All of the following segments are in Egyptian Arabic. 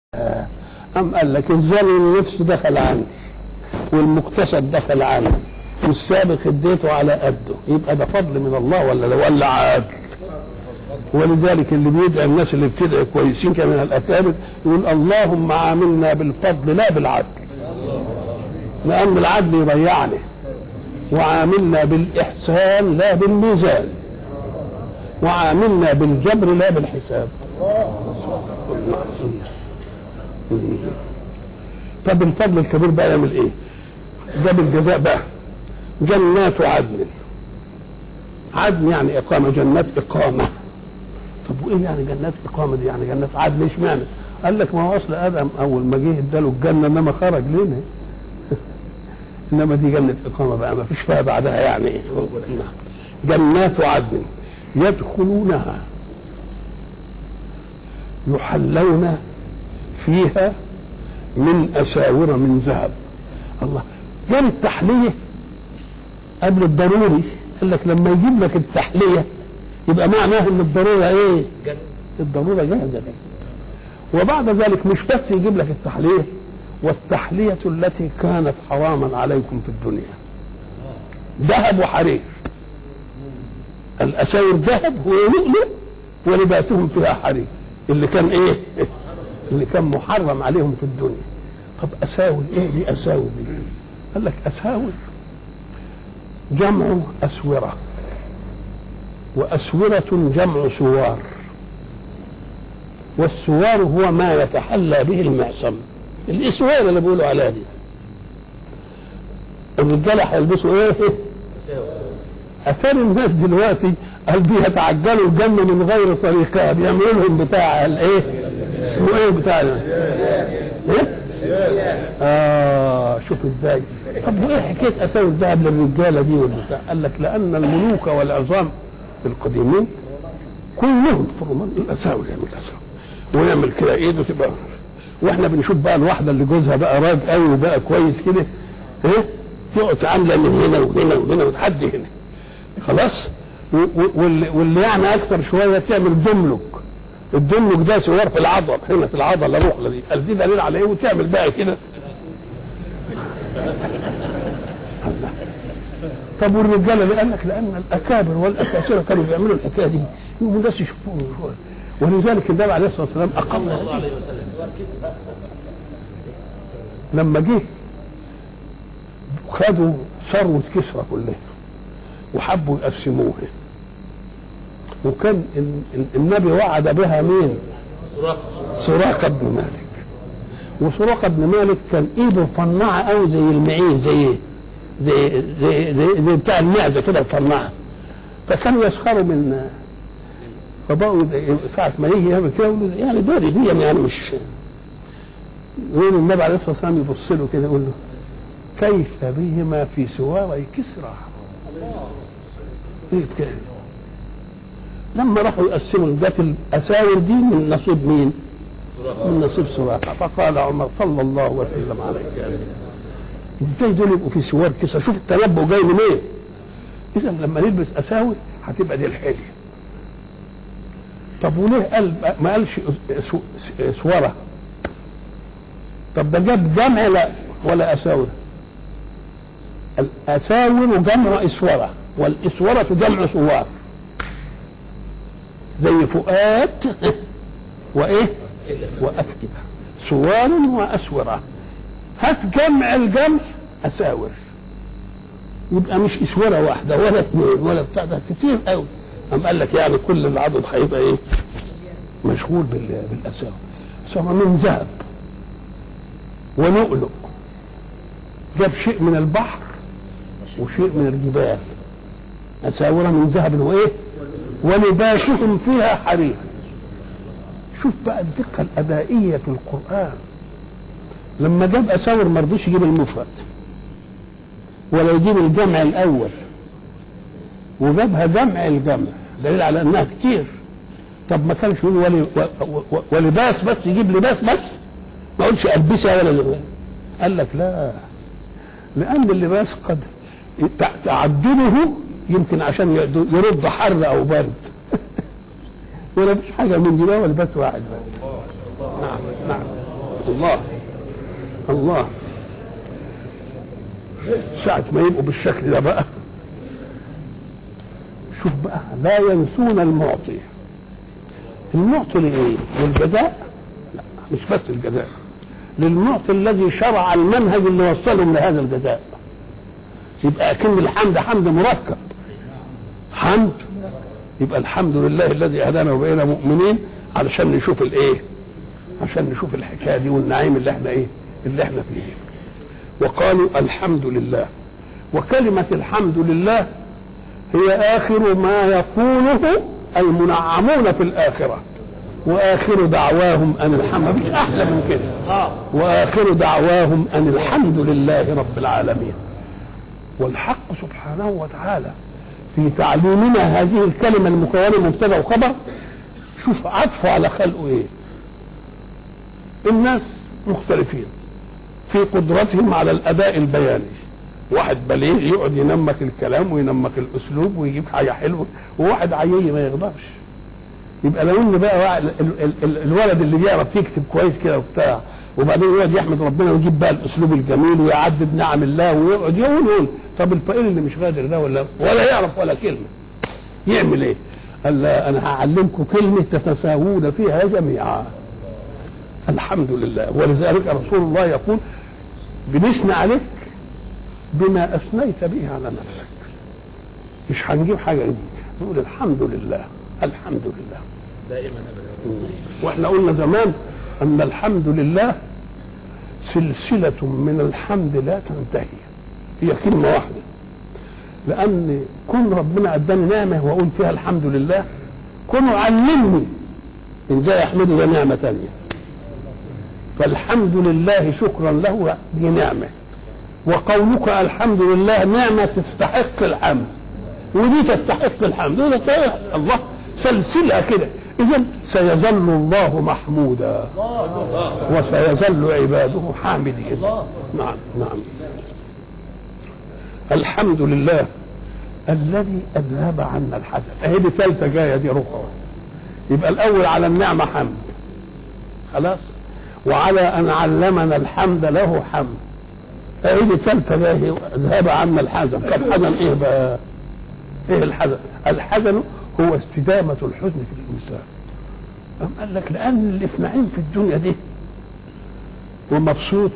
أم قال لك الزمن نفسه دخل عندي والمكتسب دخل عندي والسابق اديته على قده يبقى ده فضل من الله ولا ولا عدل ولذلك اللي بيدعي الناس اللي بتدعي كويسين كمان الاكابر يقول اللهم عاملنا بالفضل لا بالعدل لان العدل يضيعني وعاملنا بالاحسان لا بالميزان وعاملنا بالجبر لا بالحساب طب الفضل الكبير بقى يعمل ايه جاب الجزاء بقى جنات عدن عدن يعني اقامه جنات اقامه طب وايه يعني جنات اقامه دي يعني جنات عدن ايش معنى قال لك ما هو اصل ادم اول ما جه اداله الجنه انما خرج لنا انما دي جنه اقامه بقى ما فيش فيها بعدها يعني ايه جنات عدن يدخلونها يحلون فيها من اساور من ذهب الله جاب التحليه قبل الضروري قال لك لما يجيب لك التحليه يبقى معناه ان الضروره ايه؟ الضروره جاهزه وبعد ذلك مش بس يجيب لك التحليه والتحليه التي كانت حراما عليكم في الدنيا ذهب وحرير الاساور ذهب ولؤلؤ ولباسهم فيها حرير اللي كان ايه؟ اللي كان محرم عليهم في الدنيا طب اساور ايه دي اساور دي؟ قال لك اساور جمع اسوره واسوره جمع سوار والسوار هو ما يتحلى به المعصم الاسوار اللي بيقولوا عليها دي الرجاله هيلبسوا ايه؟ اثار الناس دلوقتي قال بيتعجلوا الجنه من غير طريقها بيعملوا لهم بتاع الايه؟ اسمه ايه بتاع ايه؟ اه شوف ازاي طب وايه حكايه اساوي الذهب للرجاله دي والبتاع قال لك لان الملوك والعظام القديمين كلهم فرمان الاساور يعمل اساور ويعمل كده ايده تبقى واحنا بنشوف بقى الواحده اللي جوزها بقى راج قوي وبقى كويس كده ايه تقعد عامله من هنا وهنا وهنا لحد هنا خلاص واللي, واللي يعني اكثر شويه تعمل دملك الدملك ده سوار في العضل هنا في العضله الرحله دي قال دي دليل على ايه وتعمل بقى كده طب والرجاله اللي قال لك لان الاكابر والاكاسره كانوا بيعملوا الحكايه دي يقوموا الناس يشوفوهم ولذلك النبي عليه الصلاه والسلام اقام الله عليه وسلم لما جه خدوا ثروه كسرى كلها وحبوا يقسموها وكان النبي وعد بها مين؟ سراقه بن مالك وسراقه بن مالك كان ايده مفنعه قوي زي المعيز زي زي زي زي, زي بتاع المعده كده مفنعه فكانوا يسخروا من فبقوا ساعة ما يجي يعمل كده يقول يعني دوري دي يعني مش يقول النبي عليه الصلاة والسلام يبص له كده يقول له كيف بهما في سواري كسرى ايه كده لما راحوا يقسموا جت الاساور دي من نصيب مين؟ من نصيب سراقه فقال عمر صلى الله وسلم عليه ازاي دول يبقوا في سوار كسرى شوف التنبؤ جاي منين اذا لما نلبس اساور هتبقى دي الحليه طب وليه قال ما قالش سوره طب ده جاب جمع لا ولا اساور الاساور جمع اسوره والاسوره جمع سوار زي فؤاد وايه وافئده سوار واسوره هات جمع الجمع اساور يبقى مش اسوره واحده ولا اثنين ولا بتاع ده كتير قوي قام قال لك يعني كل العدد هيبقى ايه مشغول بالاساور سواء من ذهب ولؤلؤ جاب شيء من البحر وشيء من الجبال اساور من ذهب وايه ولباسهم فيها حرير شوف بقى الدقة الأدائية في القرآن لما جاب أساور ما رضيش يجيب المفرد ولا يجيب الجمع الأول وجابها جمع الجمع دليل على أنها كتير طب ما كانش يقول ولي ولباس بس يجيب لباس بس ما قلش ألبسها ولا لباس قال لك لا لأن اللباس قد تعدله يمكن عشان يرد حر او برد ولا فيش حاجه من دي ولا بس واحد بس نعم نعم الله الله ساعة ما يبقوا بالشكل ده بقى شوف بقى لا ينسون المعطي المعطي لإيه؟ للجزاء؟ لا مش بس الجزاء للمعطي الذي شرع المنهج اللي وصلهم لهذا الجزاء يبقى أكن الحمد حمد مركب حمد يبقى الحمد لله الذي هدانا وبقينا مؤمنين علشان نشوف الايه عشان نشوف الحكايه دي والنعيم اللي احنا ايه اللي احنا فيه وقالوا الحمد لله وكلمه الحمد لله هي اخر ما يقوله المنعمون في الاخره واخر دعواهم ان الحمد مش احلى من كده واخر دعواهم ان الحمد لله رب العالمين والحق سبحانه وتعالى في تعليمنا هذه الكلمة المكونة من مبتدأ وخبر شوف عطفه على خلقه ايه الناس مختلفين في قدرتهم على الأداء البياني واحد بليغ يقعد ينمك الكلام وينمك الأسلوب ويجيب حاجة حلوة وواحد عيي ما يغضبش يبقى لو ان بقى ال- ال- ال- الولد اللي بيعرف يكتب كويس كده وبتاع وبعدين يقعد يحمد ربنا ويجيب بقى الاسلوب الجميل ويعدد نعم الله ويقعد يقول يقول طب الفقير اللي مش قادر ده ولا ولا يعرف ولا كلمه يعمل ايه؟ قال لا انا هعلمكم كلمه تتساوون فيها جميعا الحمد لله ولذلك رسول الله يقول بنثني عليك بما اثنيت به على نفسك مش هنجيب حاجه جديده نقول الحمد لله الحمد لله دائما ابدا واحنا قلنا زمان ان الحمد لله سلسله من الحمد لا تنتهي هي كلمه واحده لان كون ربنا اداني نعمه واقول فيها الحمد لله كونه علمني ازاي احمده ده نعمه ثانيه فالحمد لله شكرا له دي نعمه وقولك الحمد لله نعمه تستحق الحمد ودي تستحق الحمد وده تستحق الله سلسله كده اذا سيظل الله محمودا وسيظل عباده حامدين نعم نعم الحمد لله الذي اذهب عنا الحزن اهي دي ثالثه جايه دي رقعه يبقى الاول على النعمه حمد خلاص وعلى ان علمنا الحمد له حمد اهي دي ثالثه جايه اذهب عنا الحزن طب حزن ايه بقى ايه الحزن الحزن هو استدامه الحزن في الانسان قام قال لك لان اللي في نعيم في الدنيا دي ومبسوط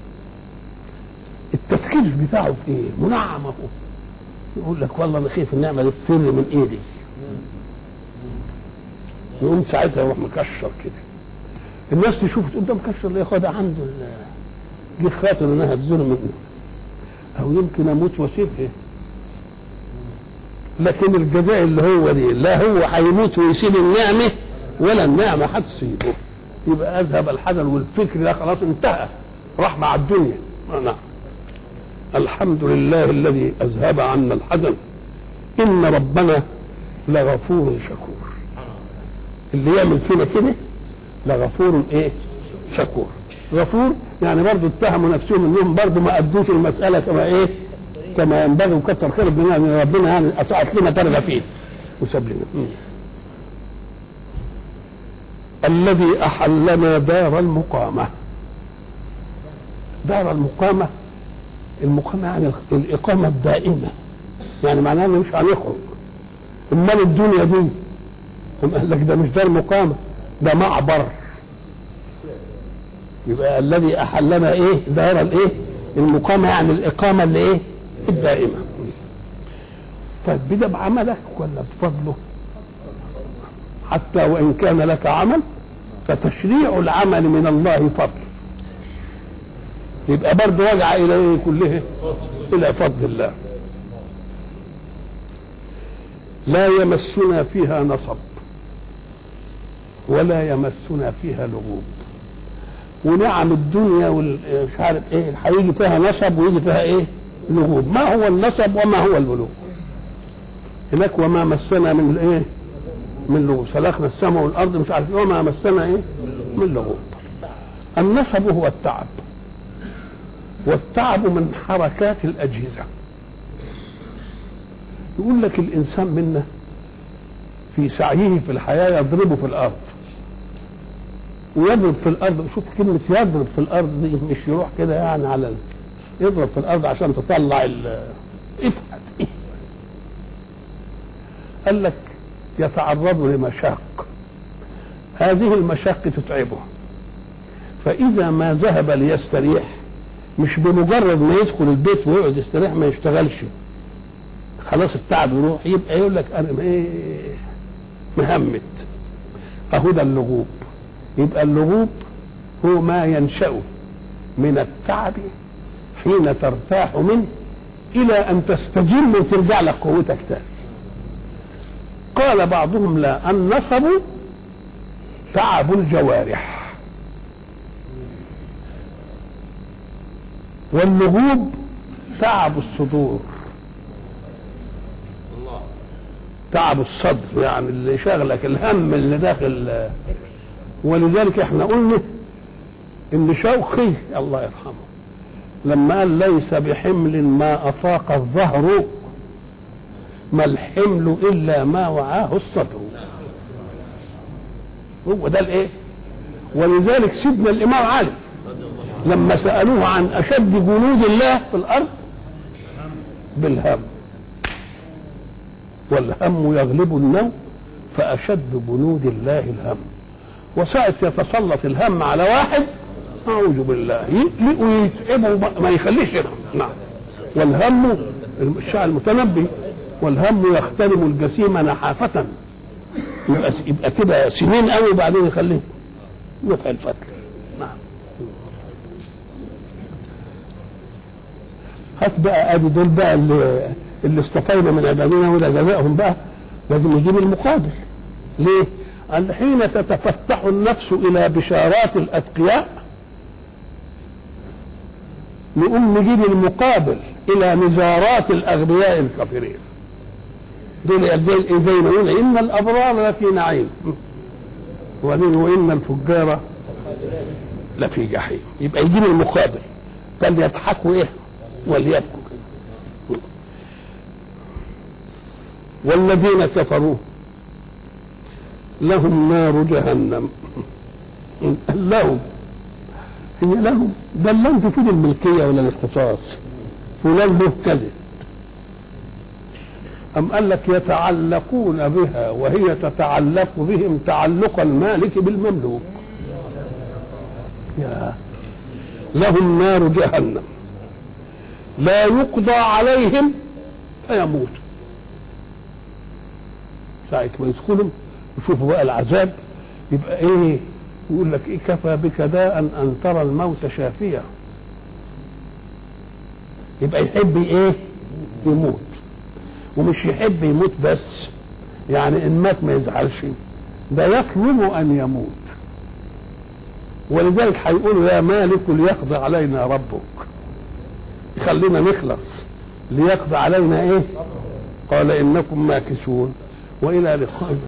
التفكير بتاعه في ايه منعم اهو يقول لك والله انا خايف النعمه دي تفر من ايدي يقوم ساعتها يروح مكشر كده الناس تشوف تقول ده مكشر ليه خد عنده ال- جه خاطر انها تزول منه او يمكن اموت واسيبها لكن الجزاء اللي هو دي لا هو هيموت ويسيب النعمه ولا النعمه هتسيبه يبقى اذهب الحزن والفكر ده خلاص انتهى راح مع الدنيا آه نعم الحمد لله الذي اذهب عنا الحزن ان ربنا لغفور شكور اللي يعمل فينا كده لغفور ايه شكور غفور يعني برضه اتهموا نفسهم انهم برضه ما ادوش المساله كما ايه كما ينبغي وكتر خير ربنا ان ربنا يعني اسعت لنا درجه فيه وساب لنا مم. الذي احلنا دار المقامه دار المقامه المقامه يعني الاقامه الدائمه يعني معناها انه مش هنخرج امال الدنيا دي قام قال لك ده مش دار مقامه ده معبر يبقى الذي احلنا ايه دار الايه المقامه يعني الاقامه اللي ايه الدائمه طيب بده بعملك ولا بفضله حتى وان كان لك عمل فتشريع العمل من الله فضل يبقى برضه رجع الى ايه كله الى فضل الله لا يمسنا فيها نصب ولا يمسنا فيها لغوب ونعم الدنيا والمش عارف ايه هيجي فيها نصب ويجي فيها ايه لغوب ما هو النصب وما هو البلوغ هناك وما مسنا من الايه من لغوب خلقنا السماء والارض مش عارف ايه وما مسنا ايه من لغوب النصب هو التعب والتعب من حركات الاجهزه يقول لك الانسان منا في سعيه في الحياه يضربه في الارض ويضرب في الارض شوف كلمه يضرب في الارض دي مش يروح كده يعني على ال... يضرب في الارض عشان تطلع ال افحت إيه؟ قال لك يتعرض لمشاق هذه المشاق تتعبه فاذا ما ذهب ليستريح مش بمجرد ما يدخل البيت ويقعد يستريح ما يشتغلش خلاص التعب يروح يبقى يقول لك انا ايه مهمت اهو ده اللغوب يبقى اللغوب هو ما ينشأ من التعب حين ترتاح منه إلى أن تستجم وترجع لك قوتك تاني قال بعضهم لا النصب تعب الجوارح واللغوب تعب الصدور تعب الصدر يعني اللي شغلك الهم اللي داخل ولذلك احنا قلنا ان شوقي الله يرحمه لما قال ليس بحمل ما اطاق الظهر ما الحمل الا ما وعاه الصدر هو ده الايه ولذلك سيدنا الامام علي لما سالوه عن اشد جنود الله في الارض بالهم والهم يغلب النوم فاشد جنود الله الهم وساعة يتسلط الهم على واحد أعوذ بالله ويتعبه ما يخليش ينام نعم والهم الشاعر المتنبي والهم يخترم الجسيم نحافة يبقى يبقى كده سنين قوي وبعدين يخليه يقع الفتل نعم هات بقى ادي دول بقى اللي, اللي اصطفينا من عبادنا وده جزائهم بقى لازم يجيب المقابل ليه؟ قال حين تتفتح النفس الى بشارات الاتقياء نقوم نجيب المقابل الى نزارات الاغبياء الكافرين دول زي زي ما يقول ان الابرار لفي نعيم وبعدين وان الفجار لفي جحيم يبقى يجيب المقابل فليضحكوا ايه وليبكوا والذين كفروا لهم نار جهنم لهم هي لهم ده لم تفيد الملكية ولا الاختصاص فلان له كذا أم قال لك يتعلقون بها وهي تتعلق بهم تعلق المالك بالمملوك يا لهم نار جهنم لا يقضى عليهم فيموتوا ساعة ما يدخلوا يشوفوا بقى العذاب يبقى ايه يقول لك ايه كفى بك داء ان ترى الموت شافيا يبقى يحب ايه يموت ومش يحب يموت بس يعني ان مات ما يزعلش ده يطلب ان يموت ولذلك هيقولوا يا مالك ليقضي علينا ربك يخلينا نخلص ليقضي علينا ايه قال انكم ماكسون والى لقاء